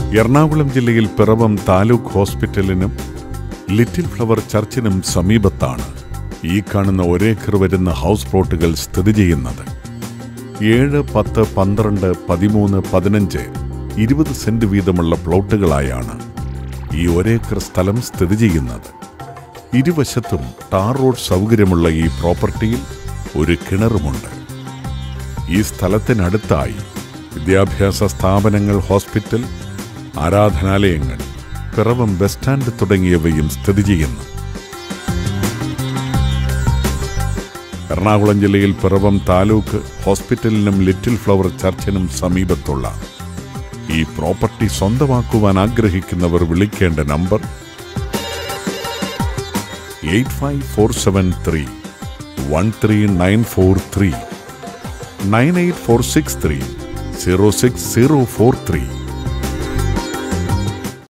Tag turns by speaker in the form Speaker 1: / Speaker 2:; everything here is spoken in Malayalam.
Speaker 1: എറണാകുളം ജില്ലയിൽ പിറവം താലൂക്ക് ഹോസ്പിറ്റലിനും ലിറ്റിൽ ഫ്ലവർ ചർച്ചിനും സമീപത്താണ് ഈ കാണുന്ന ഒരേക്കർ വരുന്ന ഹൗസ് പ്ലോട്ടുകൾ സ്ഥിതി ചെയ്യുന്നത് ഏഴ് പത്ത് പന്ത്രണ്ട് പതിമൂന്ന് പതിനഞ്ച് ഇരുപത് സെന്റ് വീതമുള്ള പ്ലോട്ടുകളായാണ് ഈ ഒരേക്കർ സ്ഥലം സ്ഥിതി ചെയ്യുന്നത് ഇരുവശത്തും ടാർ റോഡ് സൗകര്യമുള്ള ഈ പ്രോപ്പർട്ടിയിൽ ഒരു കിണറുമുണ്ട് ഈ സ്ഥലത്തിനടുത്തായി വിദ്യാഭ്യാസ സ്ഥാപനങ്ങൾ ഹോസ്പിറ്റൽ ആരാധനാലയങ്ങൾ പിറവം ബസ് സ്റ്റാൻഡ് തുടങ്ങിയവയും സ്ഥിതി ചെയ്യുന്നു എറണാകുളം ജില്ലയിൽ പിറവം താലൂക്ക് ഹോസ്പിറ്റലിനും ലിറ്റിൽ ഫ്ലവർ ചർച്ചിനും സമീപത്തുള്ള ഈ പ്രോപ്പർട്ടി സ്വന്തമാക്കുവാൻ ആഗ്രഹിക്കുന്നവർ വിളിക്കേണ്ട number eight five four seven three one three nine four three nine eight four six three zero six zero four three